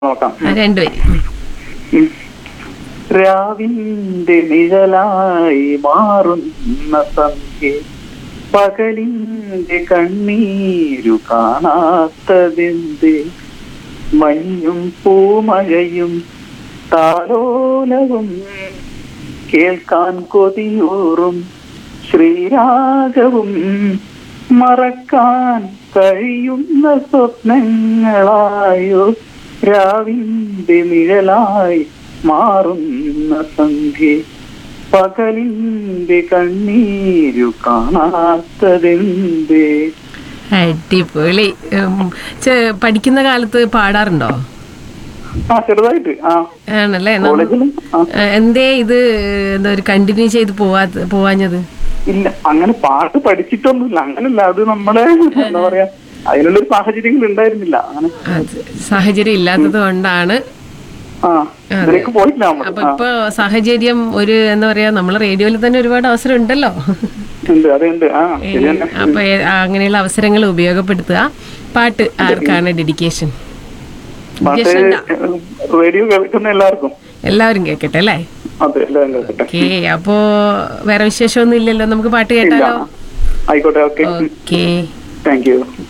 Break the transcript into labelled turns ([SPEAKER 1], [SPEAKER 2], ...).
[SPEAKER 1] നോക്കാം
[SPEAKER 2] ആ, രണ്ടുപേരും ഉം.
[SPEAKER 1] ഉം. രാവിന്റെ നിഴലായി മാറുന്ന സന്ധ്യ പകലിന്റെ കണ്ണീരു കാണാത്തതെന്ത് മഞ്ഞും പൂമഴയും താലോലവും കേൾക്കാൻ കൊതിയൂറും ശ്രീരാഗവും മറക്കാൻ കഴിയുന്ന സ്വപ്നങ്ങളായോ രാവിന്റെ നിഴലായി മാറുന്ന സന്ധ്യ പകലിന്റെ കണ്ണീരു കാണാത്തതെന്തേ
[SPEAKER 2] അടിപൊളി ഉം, ചെ- പഠിക്കുന്ന കാലത്ത് പാടാറുണ്ടോ
[SPEAKER 1] ആ ചെറുതായിട്ട് ആ
[SPEAKER 2] ആണല്ലേ നമ്മ-
[SPEAKER 1] കോളേജിലും ആ
[SPEAKER 2] ആ, എന്തേ ഇത് എന്താ ഒരു കണ്ടിന്യൂ ചെയ്ത് പോവാ പോവാഞ്ഞത്
[SPEAKER 1] ഇല്ല അങ്ങനെ പാട്ട് പഠിച്ചിട്ടൊന്നുമില്ല അങ്ങനല്ല അത് നമ്മളെ എന്താ പറയാ അതിനുള്ളൊരു സാഹചര്യങ്ങൾ ഉണ്ടായിരുന്നില്ല അങ്ങനെ
[SPEAKER 2] അത് സാഹചര്യം ഇല്ലാത്തത് കൊണ്ടാണ്
[SPEAKER 1] ആ ഇതിലേക്ക് പോയിട്ടില്ല നമ്മൾ
[SPEAKER 2] അപ്പൊ ഇപ്പൊ സാഹചര്യം ഒരു എന്താ പറയാ നമ്മളെ റേഡിയോയിൽ തന്നെ ഒരുപാട് അവസരം ഉണ്ടല്ലോ
[SPEAKER 1] ഉണ്ട് അതുണ്ട് ആ ശരി തന്നെ
[SPEAKER 2] അപ്പൊ ഏ- അങ്ങനെയുള്ള അവസരങ്ങൾ ഉപയോഗപ്പെടുത്തുക പാട്ട് ആർക്കാണ് ഡെഡിക്കേഷൻ
[SPEAKER 1] പാട്ട് റേഡിയോ കേൾക്കുന്ന എല്ലാവർക്കും
[SPEAKER 2] എല്ലാവരും കേൾക്കട്ടെ അല്ലേ
[SPEAKER 1] അതെ എല്ലാവരും കേൾക്കട്ടെ
[SPEAKER 2] ഓക്കെ അപ്പോ വേറെ വിശേഷമൊന്നും ഇല്ലല്ലോ നമുക്ക് പാട്ട്
[SPEAKER 1] ഇല്ല
[SPEAKER 2] കേട്ടാലോ
[SPEAKER 1] ആയിക്കോട്ടെ ഓക്കെ
[SPEAKER 2] ഓക്കെ
[SPEAKER 1] താങ്ക് യു